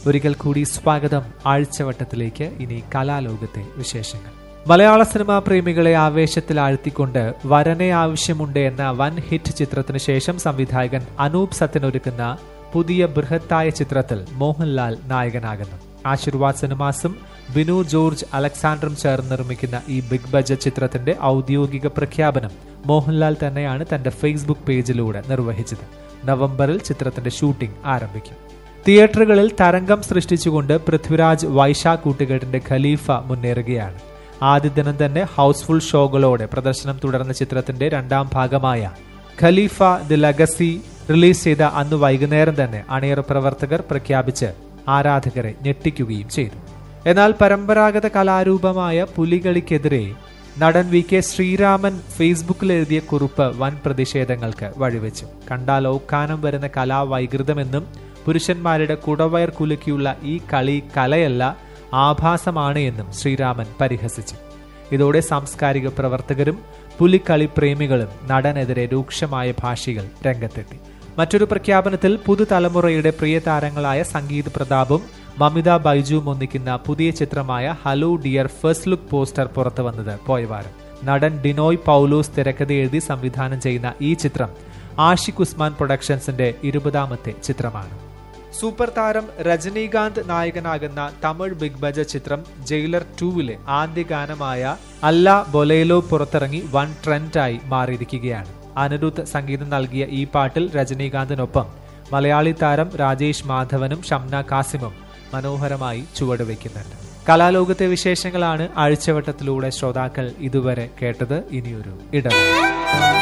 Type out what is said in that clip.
ഒരിക്കൽ കൂടി സ്വാഗതം ആഴ്ചവട്ടത്തിലേക്ക് ഇനി കലാലോകത്തെ വിശേഷങ്ങൾ മലയാള സിനിമാ പ്രേമികളെ ആവേശത്തിൽ ആഴ്ത്തിക്കൊണ്ട് വരനെ ആവശ്യമുണ്ട് എന്ന വൻ ഹിറ്റ് ചിത്രത്തിന് ശേഷം സംവിധായകൻ അനൂപ് സത്യൻ ഒരുക്കുന്ന പുതിയ ബൃഹത്തായ ചിത്രത്തിൽ മോഹൻലാൽ നായകനാകുന്നു ആശീർവാദ് സിനിമാസും ബിനു ജോർജ് അലക്സാണ്ടറും ചേർന്ന് നിർമ്മിക്കുന്ന ഈ ബിഗ് ബജറ്റ് ചിത്രത്തിന്റെ ഔദ്യോഗിക പ്രഖ്യാപനം മോഹൻലാൽ തന്നെയാണ് തന്റെ ഫേസ്ബുക്ക് പേജിലൂടെ നിർവഹിച്ചത് നവംബറിൽ ചിത്രത്തിന്റെ ഷൂട്ടിംഗ് ആരംഭിക്കും തിയേറ്ററുകളിൽ തരംഗം സൃഷ്ടിച്ചുകൊണ്ട് പൃഥ്വിരാജ് വൈശാഖ് കൂട്ടുകെട്ടിന്റെ ഖലീഫ മുന്നേറുകയാണ് ആദ്യ ദിനം തന്നെ ഹൗസ്ഫുൾ ഷോകളോടെ പ്രദർശനം തുടർന്ന ചിത്രത്തിന്റെ രണ്ടാം ഭാഗമായ ഖലീഫ ദി ലഗസി റിലീസ് ചെയ്ത അന്ന് വൈകുന്നേരം തന്നെ അണിയറ പ്രവർത്തകർ പ്രഖ്യാപിച്ച് ആരാധകരെ ഞെട്ടിക്കുകയും ചെയ്തു എന്നാൽ പരമ്പരാഗത കലാരൂപമായ പുലികളിക്കെതിരെ നടൻ വി കെ ശ്രീരാമൻ ഫേസ്ബുക്കിൽ എഴുതിയ കുറിപ്പ് വൻ പ്രതിഷേധങ്ങൾക്ക് വഴിവെച്ചു കണ്ടാൽ ഓക്കാനം വരുന്ന കലാവൈകൃതമെന്നും പുരുഷന്മാരുടെ കുടവയർ കുലുക്കിയുള്ള ഈ കളി കലയല്ല ആഭാസമാണ് എന്നും ശ്രീരാമൻ പരിഹസിച്ചു ഇതോടെ സാംസ്കാരിക പ്രവർത്തകരും പുലിക്കളി പ്രേമികളും നടനെതിരെ രൂക്ഷമായ ഭാഷകൾ രംഗത്തെത്തി മറ്റൊരു പ്രഖ്യാപനത്തിൽ പുതുതലമുറയുടെ പ്രിയ താരങ്ങളായ സംഗീത് പ്രതാപും മമിത ബൈജുവും ഒന്നിക്കുന്ന പുതിയ ചിത്രമായ hello dear first look poster പുറത്തു വന്നത് പോയവാരം നടൻ ഡിനോയ് പൗലോസ് തിരക്കഥ എഴുതി സംവിധാനം ചെയ്യുന്ന ഈ ചിത്രം ആഷിഖ് ഉസ്മാൻ പ്രൊഡക്ഷൻസിന്റെ ഇരുപതാമത്തെ ചിത്രമാണ് സൂപ്പർ താരം രജനീകാന്ത് നായകനാകുന്ന തമിഴ് ബിഗ് ബജറ്റ് ചിത്രം ജയിലർ ടൂവിലെ ആദ്യ ഗാനമായ അല്ല ബൊലേലോ പുറത്തിറങ്ങി വൺ ട്രെൻഡായി മാറിയിരിക്കുകയാണ് അനിരുദ്ധ് സംഗീതം നൽകിയ ഈ പാട്ടിൽ രജനീകാന്തിനൊപ്പം മലയാളി താരം രാജേഷ് മാധവനും ഷംന കാസിമും മനോഹരമായി ചുവടുവെക്കുന്നുണ്ട് കലാലോകത്തെ വിശേഷങ്ങളാണ് ആഴ്ചവട്ടത്തിലൂടെ ശ്രോതാക്കൾ ഇതുവരെ കേട്ടത് ഇനിയൊരു ഇടവേള